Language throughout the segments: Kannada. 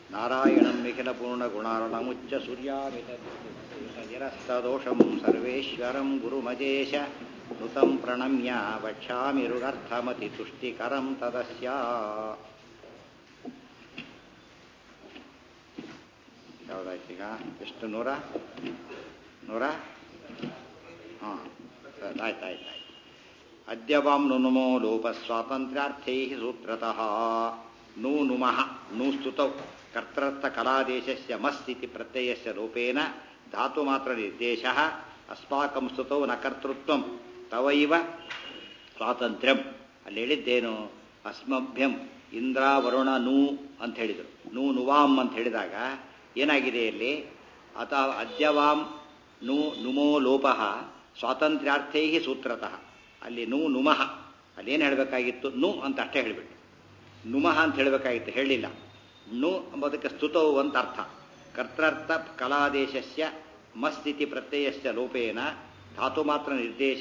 ನಾರಾಯಣಂ ನಿಖಿಲಪೂರ್ಣಗುಣಾರ್ಣಮುಚ್ಚ ಸೂರ್ಯಾಮಿತರಸ್ತದೋಷಂ ಸರ್ವೇಶ್ವರಂ ಗುರುಮಜೇಶ ನುತಂ ಪ್ರಣಮ್ಯ ವಕ್ಷ್ಯಾಮಿ ಋಗರ್ಥಮತಿ ತುಷ್ಟಿಕರಂ ತದಸ್ಯ ಯಾವುದಾಯ್ತೀಗ ಎಷ್ಟು ನೂರ ನೂರ ಹಾಂ ಆಯ್ತು ಆಯ್ತು ಆಯ್ತು ಅದ್ಯವಾಂ ನುನುಮೋ ಲೋಪ ಸ್ವಾತಂತ್ರ್ಯಾರ್ಥೈ ಸೂತ್ರತಃ ನೂ ನುಮಃ ನೂ ಸ್ತುತೌ ಕರ್ತರ್ಥ ಕಲಾದೇಶಸ್ಯ ಮಸ್ತಿತಿ ಪ್ರತ್ಯಯಸ್ಯ ಲೋಪೇನ ಧಾತು ಮಾತ್ರ ನಿರ್ದೇಶ ಅಸ್ಮಾಕಂ ಸ್ತುತೌ ನ ಕರ್ತೃತ್ವಂ ತವೈವ ಸ್ವಾತಂತ್ರ್ಯಂ ಅಲ್ಲಿ ಹೇಳಿದ್ದೇನು ಅಸ್ಮಭ್ಯಂ ಇಂದ್ರ ವರುಣ ನೂ ಅಂತ ಹೇಳಿದರು ನೂ ನುವಾಂ ಅಂತ ಹೇಳಿದಾಗ ಏನಾಗಿದೆ ಇಲ್ಲಿ ಅತ ಅದ್ಯವಾಂ ನು ನುಮೋ ಲೋಪಃ ಸ್ವಾತಂತ್ರ್ಯಾರ್ಥೈ ಸೂತ್ರತಃ ಅಲ್ಲಿ ನು ನುಮಃ ಅಲ್ಲೇನು ಹೇಳಬೇಕಾಗಿತ್ತು ನು ಅಂತ ಅಷ್ಟೇ ಹೇಳಿಬಿಟ್ಟು ನುಮಃ ಅಂತ ಹೇಳಬೇಕಾಗಿತ್ತು ಹೇಳಿಲ್ಲ ನು ಎಂಬುದಕ್ಕೆ ಸ್ತುತವು ಅಂತ ಅರ್ಥ ಕರ್ತರ್ಥ ಕಲಾದೇಶಸ್ಯ ಮಸ್ಥಿತಿ ಪ್ರತ್ಯಯಸ್ಯ ಲೋಪೇನ ಧಾತು ಮಾತ್ರ ನಿರ್ದೇಶ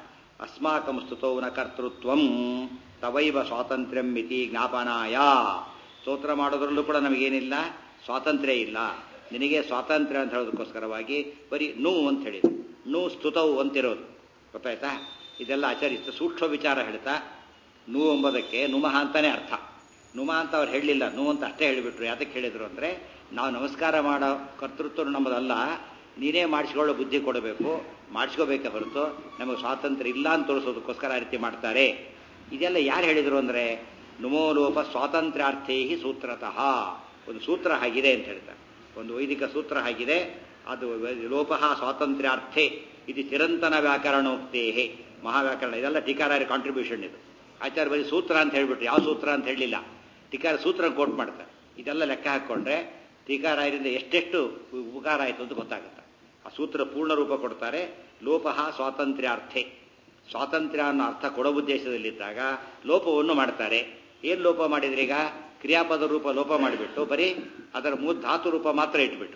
ಅಸ್ಮಾಕಂ ಸ್ತುತೌ ನ ಕರ್ತೃತ್ವಂ ತವೈವ ಸ್ವಾತಂತ್ರ್ಯಂ ಮಿತಿ ಜ್ಞಾಪನಾಯ ಸ್ತೋತ್ರ ಮಾಡೋದ್ರಲ್ಲೂ ಕೂಡ ನಮಗೇನಿಲ್ಲ ಸ್ವಾತಂತ್ರ್ಯ ಇಲ್ಲ ನಿನಗೆ ಸ್ವಾತಂತ್ರ್ಯ ಅಂತ ಹೇಳೋದಕ್ಕೋಸ್ಕರವಾಗಿ ಬರೀ ನು ಅಂತ ಹೇಳಿದ್ರು ನು ಸ್ತುತವು ಅಂತಿರೋದು ಗೊತ್ತಾಯ್ತಾ ಇದೆಲ್ಲ ಆಚರಿಸ್ತು ಸೂಕ್ಷ್ಮ ವಿಚಾರ ಹೇಳ್ತಾ ನು ಎಂಬುದಕ್ಕೆ ನುಮಃ ಅಂತಾನೆ ಅರ್ಥ ನುಮ ಅಂತ ಅವ್ರು ಹೇಳಲಿಲ್ಲ ನು ಅಂತ ಅಷ್ಟೇ ಹೇಳಿಬಿಟ್ರು ಯಾತಕ್ಕೆ ಹೇಳಿದ್ರು ಅಂದರೆ ನಾವು ನಮಸ್ಕಾರ ಮಾಡೋ ಕರ್ತೃತ್ವ ನಮ್ಮದಲ್ಲ ನೀನೇ ಮಾಡಿಸ್ಕೊಳ್ಳೋ ಬುದ್ಧಿ ಕೊಡಬೇಕು ಮಾಡಿಸ್ಕೋಬೇಕೆ ಹೊರತು ನಮಗೆ ಸ್ವಾತಂತ್ರ್ಯ ಇಲ್ಲ ಅಂತ ತೋರಿಸೋದಕ್ಕೋಸ್ಕರ ಆ ರೀತಿ ಮಾಡ್ತಾರೆ ಇದೆಲ್ಲ ಯಾರು ಹೇಳಿದರು ಅಂದರೆ ನುಮೋಲೋಪ ಸ್ವಾತಂತ್ರ್ಯಾರ್ಥೇ ಸೂತ್ರತಃ ಒಂದು ಸೂತ್ರ ಆಗಿದೆ ಅಂತ ಹೇಳ್ತಾರೆ ಒಂದು ವೈದಿಕ ಸೂತ್ರ ಆಗಿದೆ ಅದು ಲೋಪ ಸ್ವಾತಂತ್ರ್ಯಾರ್ಥೆ ಇದು ಚಿರಂತನ ವ್ಯಾಕರಣೋಕ್ತೇಹೆ ಮಹಾವ್ಯಾಕರಣ ಇದೆಲ್ಲ ಟೀಕಾರಾಯರ ಕಾಂಟ್ರಿಬ್ಯೂಷನ್ ಇದು ಆಚಾರ್ಯ ಬರೀ ಸೂತ್ರ ಅಂತ ಹೇಳ್ಬಿಟ್ರು ಯಾವ ಸೂತ್ರ ಅಂತ ಹೇಳಲಿಲ್ಲ ಟೀಕಾರ ಸೂತ್ರ ಕೋಟ್ ಮಾಡ್ತಾರೆ ಇದೆಲ್ಲ ಲೆಕ್ಕ ಹಾಕ್ಕೊಂಡ್ರೆ ಟೀಕಾರಾಯರಿಂದ ಎಷ್ಟೆಷ್ಟು ಉಪಕಾರ ಆಯಿತು ಅಂತ ಗೊತ್ತಾಗುತ್ತೆ ಆ ಸೂತ್ರ ಪೂರ್ಣ ರೂಪ ಕೊಡ್ತಾರೆ ಲೋಪ ಸ್ವಾತಂತ್ರ್ಯಾರ್ಥೆ ಸ್ವಾತಂತ್ರ್ಯ ಅನ್ನೋ ಅರ್ಥ ಕೊಡೋ ಉದ್ದೇಶದಲ್ಲಿದ್ದಾಗ ಲೋಪವನ್ನು ಮಾಡ್ತಾರೆ ಏನು ಲೋಪ ಮಾಡಿದ್ರೆ ಈಗ ಕ್ರಿಯಾಪದ ರೂಪ ಲೋಪ ಮಾಡಿಬಿಟ್ಟು ಬರೀ ಅದರ ಮೂರು ಧಾತು ರೂಪ ಮಾತ್ರ ಇಟ್ಬಿಟ್ಟು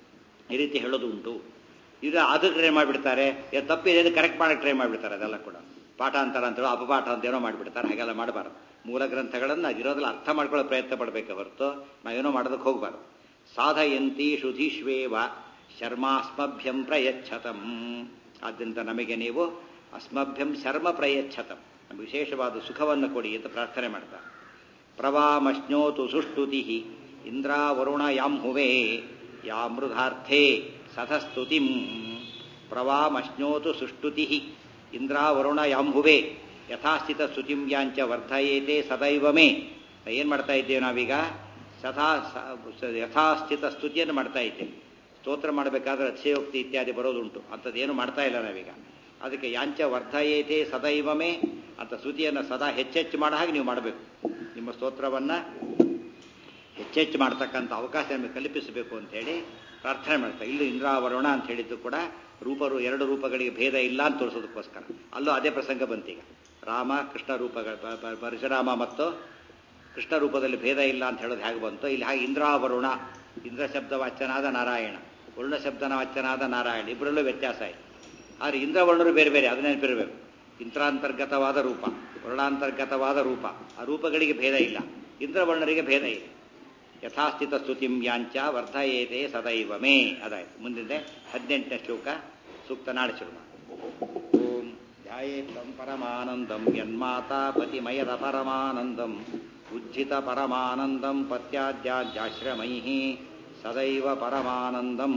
ಈ ರೀತಿ ಹೇಳೋದು ಉಂಟು ಇದು ಅದು ಟ್ರೈ ಮಾಡಿಬಿಡ್ತಾರೆ ತಪ್ಪಿದೆ ಕರೆಕ್ಟ್ ಮಾಡಕ್ಕೆ ಟ್ರೈ ಮಾಡಿಬಿಡ್ತಾರೆ ಅದೆಲ್ಲ ಕೂಡ ಪಾಠಾಂತರ ಅಂತೇಳೋ ಅಪಪಾಠ ಅಂತೇನೋ ಮಾಡಿಬಿಡ್ತಾರೆ ಹಾಗೆಲ್ಲ ಮಾಡಬಾರ್ದು ಮೂಲ ಗ್ರಂಥಗಳನ್ನು ಇರೋದ್ರಲ್ಲಿ ಅರ್ಥ ಮಾಡ್ಕೊಳ್ಳೋ ಪ್ರಯತ್ನ ಪಡಬೇಕೆ ಹೊರತು ನಾವೇನೋ ಮಾಡೋದಕ್ಕೆ ಹೋಗಬಾರ್ದು ಸಾಧಯಂತಿ ಶುಧೀಶ್ವೇವ ಶರ್ಮಾಸ್ಮಭ್ಯಂ ಪ್ರಯಚ್ಛತಂ ಆದ್ದರಿಂದ ನಮಗೆ ನೀವು ಅಸ್ಮಭ್ಯಂ ಶರ್ಮ ಪ್ರಯಚ್ಛತಂ ವಿಶೇಷವಾದ ಸುಖವನ್ನು ಕೊಡಿ ಅಂತ ಪ್ರಾರ್ಥನೆ ಮಾಡ್ತಾರೆ ಪ್ರವಾಮಶ್ನೋತು ಸುಷ್ಟುತಿ ಇಂದ್ರಾವರುಣ ಯಾಂ ಹುವೆ ಯಾಮೃಧಾರ್ಥೇ ಸಥಸ್ತುತಿಂ ಪ್ರವಾಮಶ್ನೋತು ಸುಷ್ಟುತಿ ಇಂದ್ರಾವರುಣ ಯಾಂಭುವೆ ಯಥಾಸ್ಥಿತ ಸ್ತುತಿಂ ಯಾಂಚ ವರ್ಧಯೇತೆ ಸದೈವ ಮೇ ಏನು ಮಾಡ್ತಾ ಇದ್ದೇವೆ ನಾವೀಗ ಸದಾ ಯಥಾಸ್ಥಿತ ಸ್ತುತಿಯನ್ನು ಮಾಡ್ತಾ ಇದ್ದೇವೆ ಸ್ತೋತ್ರ ಮಾಡಬೇಕಾದ್ರೆ ಅತಿಶಯೋಕ್ತಿ ಇತ್ಯಾದಿ ಬರೋದುಂಟು ಅಂಥದ್ದೇನು ಮಾಡ್ತಾ ಇಲ್ಲ ನಾವೀಗ ಅದಕ್ಕೆ ಯಾಂಚ ವರ್ಧಯೇತೆ ಸದೈವಮೇ ಅಂತ ಸ್ತುತಿಯನ್ನು ಸದಾ ಹೆಚ್ಚೆಚ್ಚು ಮಾಡೋ ಹಾಗೆ ನೀವು ಮಾಡಬೇಕು ನಿಮ್ಮ ಸ್ತೋತ್ರವನ್ನು ಹೆಚ್ಚೆಚ್ಚು ಮಾಡ್ತಕ್ಕಂಥ ಅವಕಾಶ ನಮಗೆ ಕಲ್ಪಿಸಬೇಕು ಅಂತೇಳಿ ಪ್ರಾರ್ಥನೆ ಮಾಡ್ತಾರೆ ಇಲ್ಲಿ ಇಂದ್ರಾವರುಣ ಅಂತ ಹೇಳಿದ್ದು ಕೂಡ ರೂಪರು ಎರಡು ರೂಪಗಳಿಗೆ ಭೇದ ಇಲ್ಲ ಅಂತ ತೋರಿಸೋದಕ್ಕೋಸ್ಕರ ಅಲ್ಲೂ ಅದೇ ಪ್ರಸಂಗ ಬಂತೀಗ ರಾಮ ಕೃಷ್ಣ ರೂಪಗಳ ಪರಶುರಾಮ ಮತ್ತು ಕೃಷ್ಣ ರೂಪದಲ್ಲಿ ಭೇದ ಇಲ್ಲ ಅಂತ ಹೇಳೋದು ಹೇಗೆ ಬಂತು ಇಲ್ಲಿ ಹಾಗೆ ಇಂದ್ರಾವರುಣ ಇಂದ್ರ ಶಬ್ದ ವಾಚ್ಯನಾದ ನಾರಾಯಣ ವರುಣ ಶಬ್ದನ ವಾಚ್ಯನಾದ ನಾರಾಯಣ ಇಬ್ಬರಲ್ಲೂ ವ್ಯತ್ಯಾಸ ಇದೆ ಆದರೆ ಇಂದ್ರವರ್ಣರು ಬೇರೆ ಬೇರೆ ಅದು ನೆನಪಿರಬೇಕು ಇಂದ್ರಾಂತರ್ಗತವಾದ ರೂಪ ವರ್ಣಾಂತರ್ಗತವಾದ ರೂಪ ಆ ರೂಪಗಳಿಗೆ ಭೇದ ಇಲ್ಲ ಇಂದ್ರವರ್ಣರಿಗೆ ಭೇದ ಇದೆ ಯಥಾಸ್ಥಿತ ಸ್ತುತಿಂ ಯಾಂಚ ವರ್ಧಯೇತೆ ಸದೈವ ಮೇ ಅದಾಯ್ತು ಮುಂದಿದೆ ಹದಿನೆಂಟನೇ ಶ್ಲೋಕ ಸೂಕ್ತ ನಾಳೆ ಶುರು ಓಂ ಧ್ಯಾಯೇತ್ವಂ ಪರಮಾನಂದಂ ಯನ್ಮಾತಾ ಪತಿಮಯದ ಪರಮಾನಂದಂ ಉಜ್ಜಿತ ಪರಮಾನಂದಂ ಪತ್ಯಾದ್ಯಾಶ್ರಮೈ ಸದೈವ ಪರಮಾನಂದಂ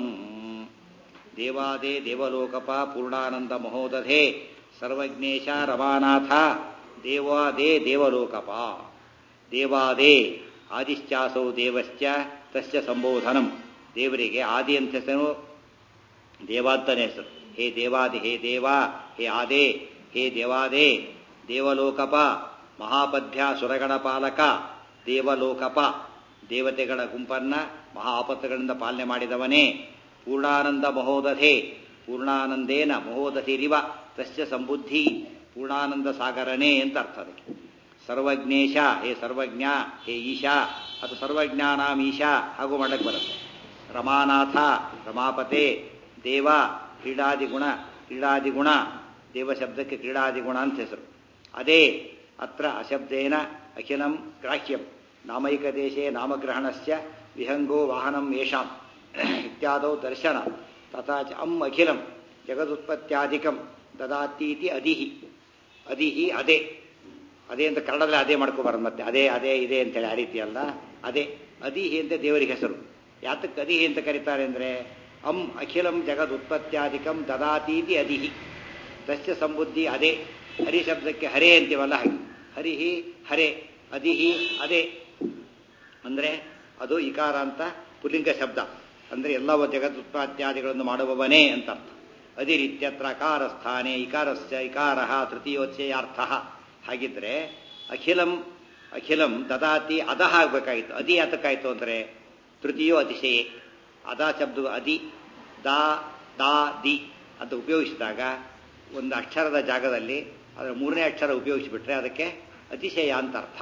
ದೇವಾದೇ ದೇವಲೋಕಪ ಪೂರ್ಣಾನಂದ ಮಹೋದಧೆ ಸರ್ವಜ್ಞೇಶ ರಮಾನಾಥ ದೇವಾದೇ ದೇವಲೋಕಪ ದೇವಾದೇ ಆದಿಶ್ಚಾಸೌ ದೇವಶ್ಚ ತಸ್ಯ ಸಂಬೋಧನಂ ದೇವರಿಗೆ ಆದಿ ಅಂತ ಹೆಸರು ದೇವಾಂತನೇ ಹೆಸರು ಹೇ ದೇವಾದಿ ಹೇ ದೇವ ಹೇ ಆದೇ ಹೇ ದೇವಾದೇ ದೇವಲೋಕಪ ಮಹಾಪದ್ಯ ಸುರಗಣ ಪಾಲಕ ದೇವಲೋಕಪ ದೇವತೆಗಳ ಗುಂಪನ್ನ ಮಹಾ ಆಪತ್ತುಗಳಿಂದ ಪಾಲನೆ ಮಾಡಿದವನೇ ಪೂರ್ಣಾನಂದ ಮಹೋದಧೆ ಪೂರ್ಣಾನಂದೇನ ಮಹೋದಧಿರಿವ ತಸ್ಯ ಸಂಬುದ್ಧಿ ಪೂರ್ಣಾನಂದ ಸಾಗರನೇ ಅಂತ ಅರ್ಥ ಅದಕ್ಕೆ ಸರ್ವಜ್ಞೇಶ ಹೇ ಸರ್ವಜ್ಞ ಹೇ ಈಶಾ ಅದು ಸರ್ವಜ್ಞಾನಾಂ ಈಶಾ ಹಾಗೂ ಮಾಡಕ್ಕೆ ಬರುತ್ತೆ ರಮಾನಾಥ ರಮಾಪತೆ ದೇವ ಕ್ರೀಡಾದಿಗುಣ ಕ್ರೀಡಾದಿಗುಣ ದೇವ ಶಬ್ದಕ್ಕೆ ಕ್ರೀಡಾದಿಗುಣ ಅಂತ ಹೆಸರು ಅದೇ ಅತ್ರ ಅಶಬ್ದೇನ ಅಖಿಲಂ ಗ್ರಾಹ್ಯಂ ನಾಮೈಕ ದೇಶೇ ನಾಮಗ್ರಹಣಸ್ಯ ವಿಹಂಗೋ ವಾಹನಂ ಯೇಷಾಂ ಇತ್ಯಾದೌ ದರ್ಶನ ತಥಾ ಚ ಅಂ ಅಖಿಲಂ ಜಗದುತ್ಪತ್ತ್ಯಾಧಿಕಂ ದದಾತೀತಿ ಅದಿಹಿ ಅದಿಹಿ ಅದೇ ಅದೇ ಅಂತ ಕನ್ನಡದಲ್ಲಿ ಅದೇ ಮಾಡ್ಕೋಬಾರ್ದು ಮತ್ತೆ ಅದೇ ಅದೇ ಇದೆ ಅಂತೇಳಿ ಆ ರೀತಿ ಅಲ್ಲ ಅದೇ ಅದಿಹಿ ಅಂತ ದೇವರಿಗೆ ಹೆಸರು ಯಾತಕ್ಕೆ ಅದಿಹಿ ಅಂತ ಕರೀತಾರೆ ಅಂದರೆ ಅಂ ಅಖಿಲಂ ಜಗದುತ್ಪತ್ತ್ಯಾಧಿಕಂ ದದಾತೀತಿ ಅದಿಹಿ ತಸ್ಯ ಸಂಬುದ್ಧಿ ಅದೇ ಹರಿ ಶಬ್ದಕ್ಕೆ ಹರೇ ಅಂತೀವಲ್ಲ ಹಾಗೆ ಹರಿಹಿ ಹರೇ ಅದಿಹಿ ಅದೇ ಅಂದರೆ ಅದು ಇಕಾರ ಅಂತ ಪುಲ್ಲಿಂಗ ಶಬ್ದ ಅಂದರೆ ಎಲ್ಲವ ಜಗದುತ್ಪಾತ್ಯಾದಿಗಳನ್ನು ಮಾಡುವವನೇ ಅಂತ ಅರ್ಥ ಅದಿರಿತ್ಯತ್ರ ಅಕಾರ ಸ್ಥಾನೆ ಇಕಾರಸ್ಯ ಇಕಾರ ತೃತೀಯೋಚ್ಛಯಾರ್ಥ ಹಾಗಿದ್ರೆ ಅಖಿಲಂ ಅಖಿಲಂ ದದಾತಿ ಅದಹ ಆಗಬೇಕಾಗಿತ್ತು ಅದಿ ಯಾತಕ್ಕಾಯ್ತು ಅಂದರೆ ತೃತೀಯೋ ಅತಿಶಯೇ ಅದ ಶಬ್ದ ಅದಿ ದಾ ದಾ ದಿ ಅಂತ ಉಪಯೋಗಿಸಿದಾಗ ಒಂದು ಅಕ್ಷರದ ಜಾಗದಲ್ಲಿ ಅದರ ಮೂರನೇ ಅಕ್ಷರ ಉಪಯೋಗಿಸಿಬಿಟ್ರೆ ಅದಕ್ಕೆ ಅತಿಶಯ ಅಂತ ಅರ್ಥ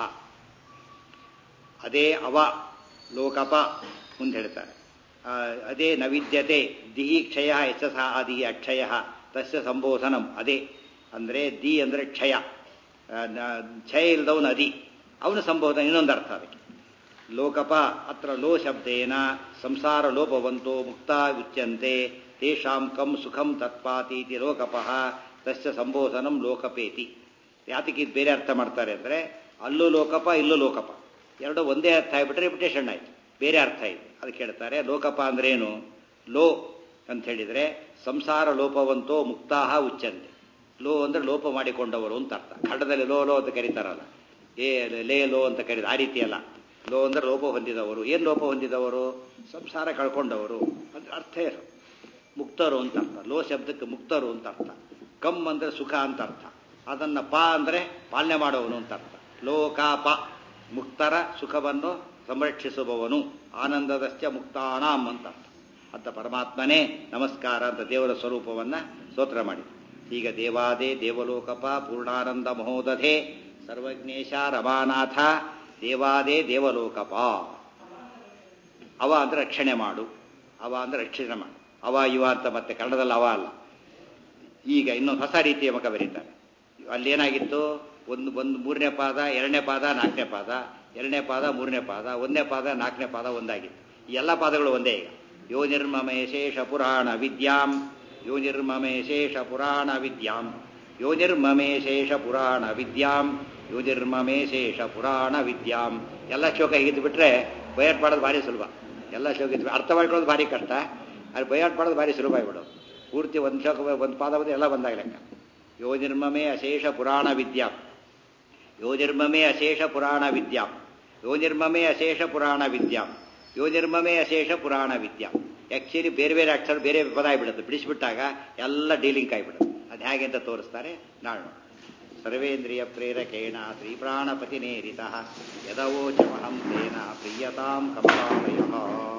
ಅದೇ ಅವ ಲೋಕಪ ಮುಂದೆ ಹೇಳ್ತಾರೆ ಆ, ಅದೇ ನವಿದ್ಯತೆ ದಿಹಿ ಕ್ಷಯ ಯಶಸ ಆದಿ ಅಕ್ಷಯ ತಸ್ಯ ಸಂಬೋಧನಂ ಅದೇ ಅಂದರೆ ದಿ ಅಂದರೆ ಕ್ಷಯ ಆ, ನ- ಕ್ಷಯ ಇಲ್ದವನು ಅದಿ ಅವನು ಸಂಬೋಧನ ಇನ್ನೊಂದು ಅರ್ಥ ಅದಕ್ಕೆ ಲೋಕಪ ಅತ್ರ ಲೋ ಶಬ್ದೇನ ಸಂಸಾರ ಲೋಪವಂತೋ ಮುಕ್ತ ಉಚ್ಯಂತೆ ತೇಷಾಂ ಕಂ ಸುಖಂ ತತ್ಪಾತೀತಿ ಲೋಕಪಃ ತಸ್ಯ ಸಂಬೋಧನಂ ಲೋಕಪೇತಿ ಯಾತಕ್ಕೆ ಇದು ಬೇರೆ ಅರ್ಥ ಮಾಡ್ತಾರೆ ಅಂದರೆ ಅಲ್ಲೂ ಲೋಕಪ ಇಲ್ಲೂ ಲೋಕಪ ಎರಡು ಒಂದೇ ಅರ್ಥ ಆಗಿಬಿಟ್ರೆ ರಿಪಿಟೇಷನ್ ಆಯ್ತು ಬೇರೆ ಅರ್ಥ ಇದೆ ಅದಕ್ಕೆ ಹೇಳ್ತಾರೆ ಲೋಕಪ ಅಂದ್ರೇನು ಲೋ ಅಂತ ಹೇಳಿದರೆ ಸಂಸಾರ ಲೋಪವಂತೋ ಮುಕ್ತಾಹ ಉಚ್ಚಂತೆ ಲೋ ಅಂದರೆ ಲೋಪ ಮಾಡಿಕೊಂಡವರು ಅಂತ ಅರ್ಥ ಖಂಡದಲ್ಲಿ ಲೋ ಲೋ ಅಂತ ಕರೀತಾರಲ್ಲ ಏ ಲೇ ಲೋ ಅಂತ ಕರೀತಾರೆ ಆ ರೀತಿ ಅಲ್ಲ ಲೋ ಅಂದರೆ ಲೋಪ ಹೊಂದಿದವರು ಏನು ಲೋಪ ಹೊಂದಿದವರು ಸಂಸಾರ ಕಳ್ಕೊಂಡವರು ಅಂದ್ರೆ ಅರ್ಥ ಏನು ಮುಕ್ತರು ಅಂತ ಅರ್ಥ ಲೋ ಶಬ್ದಕ್ಕೆ ಮುಕ್ತರು ಅಂತ ಅರ್ಥ ಕಮ್ ಅಂದರೆ ಸುಖ ಅಂತ ಅರ್ಥ ಅದನ್ನು ಪ ಅಂದರೆ ಪಾಲನೆ ಮಾಡುವವನು ಅಂತ ಅರ್ಥ ಲೋಕ ಪ ಮುಕ್ತರ ಸುಖವನ್ನು ಸಂರಕ್ಷಿಸುವವನು ಆನಂದದಶ್ಚ ಮುಕ್ತಾನಾಂ ಅಂತ ಅರ್ಥ ಅಂತ ಪರಮಾತ್ಮನೇ ನಮಸ್ಕಾರ ಅಂತ ದೇವರ ಸ್ವರೂಪವನ್ನು ಸ್ತೋತ್ರ ಮಾಡಿ ಈಗ ದೇವಾದೇ ದೇವಲೋಕಪ ಪೂರ್ಣಾನಂದ ಮಹೋದಧೆ ಸರ್ವಜ್ಞೇಶ ರಮಾನಾಥ ದೇವಾದೇ ದೇವಲೋಕಪ ಅವ ಅಂದ್ರೆ ರಕ್ಷಣೆ ಮಾಡು ಅವ ಅಂದ್ರೆ ರಕ್ಷಣೆ ಮಾಡು ಅವ ಇವ ಅಂತ ಮತ್ತೆ ಕನ್ನಡದಲ್ಲಿ ಅವ ಅಲ್ಲ ಈಗ ಇನ್ನೊಂದು ಹೊಸ ರೀತಿಯ ಮಕ ಬರೀತಾರೆ ಅಲ್ಲೇನಾಗಿತ್ತು ಒಂದು ಒಂದು ಮೂರನೇ ಪಾದ ಎರಡನೇ ಪಾದ ನಾಲ್ಕನೇ ಪಾದ ಎರಡನೇ ಪಾದ ಮೂರನೇ ಪಾದ ಒಂದನೇ ಪಾದ ನಾಲ್ಕನೇ ಪಾದ ಒಂದಾಗಿತ್ತು ಈ ಎಲ್ಲ ಪಾದಗಳು ಒಂದೇ ಈಗ ಯೋ ನಿರ್ಮಮೇ ಶೇಷ ಪುರಾಣ ವಿದ್ಯಾಂ ಯೋ ನಿರ್ಮಮೇ ಶೇಷ ಪುರಾಣ ವಿದ್ಯಾಂ ಯೋ ನಿರ್ಮಮೇ ಶೇಷ ಪುರಾಣ ವಿದ್ಯಾಂ ಯೋ ನಿರ್ಮಮೇ ಶೇಷ ಪುರಾಣ ವಿದ್ಯಾಂ ಎಲ್ಲ ಶ್ಲೋಕ ಹೀಗಿದ್ದು ಬಿಟ್ರೆ ಬಯಟ್ ಮಾಡೋದು ಭಾರಿ ಸುಲಭ ಎಲ್ಲ ಶ್ಲೋಕ ಇದ್ದು ಅರ್ಥ ಮಾಡ್ಕೊಳ್ಳೋದು ಭಾರಿ ಕಷ್ಟ ಅದು ಬಯಟ್ ಮಾಡೋದು ಭಾರಿ ಸುಲಭ ಆಗಿಬಿಡೋದು ಪೂರ್ತಿ ಒಂದು ಶ್ಲೋಕ ಒಂದು ಪಾದ ಬಂದು ಎಲ್ಲ ಬಂದಾಗ ಲೆಕ್ಕ ಯೋ ನಿರ್ಮಮೇ ಅಶೇಷ ಪುರಾಣ ವಿದ್ಯಾಂ ಯೋ ನಿರ್ಮಮೇ ಅಶೇಷ ಪುರಾಣ ವಿದ್ಯಾಂ ಯೋ ನಿರ್ಮಮೇ ಅಶೇಷ ಪುರಾಣ ವಿದ್ಯಾಂ ಯೋ ನಿರ್ಮಮೇ ಅಶೇಷ ಪುರಾಣ ವಿದ್ಯಾಂ ಆ್ಯಕ್ಚುಲಿ ಬೇರೆ ಬೇರೆ ಅಕ್ಷರ ಬೇರೆ ಪದ ಆಗಿಬಿಡುತ್ತೆ ಬಿಡಿಸ್ಬಿಟ್ಟಾಗ ಎಲ್ಲ ಡೀಲಿಂಗ್ ಆಗಿಬಿಡುತ್ತೆ ಅದು ಹೇಗೆ ಅಂತ ತೋರಿಸ್ತಾರೆ ನಾಳು ಸರ್ವೇಂದ್ರಿಯ ಪ್ರೇರಕೇಣ ಶ್ರೀಪ್ರಾಣಪತಿನೇರಿತ ಯದವೋಚಮಹಂ ತೇನ ಪ್ರಿಯತಾಂ ಕಮಲಾಲಯ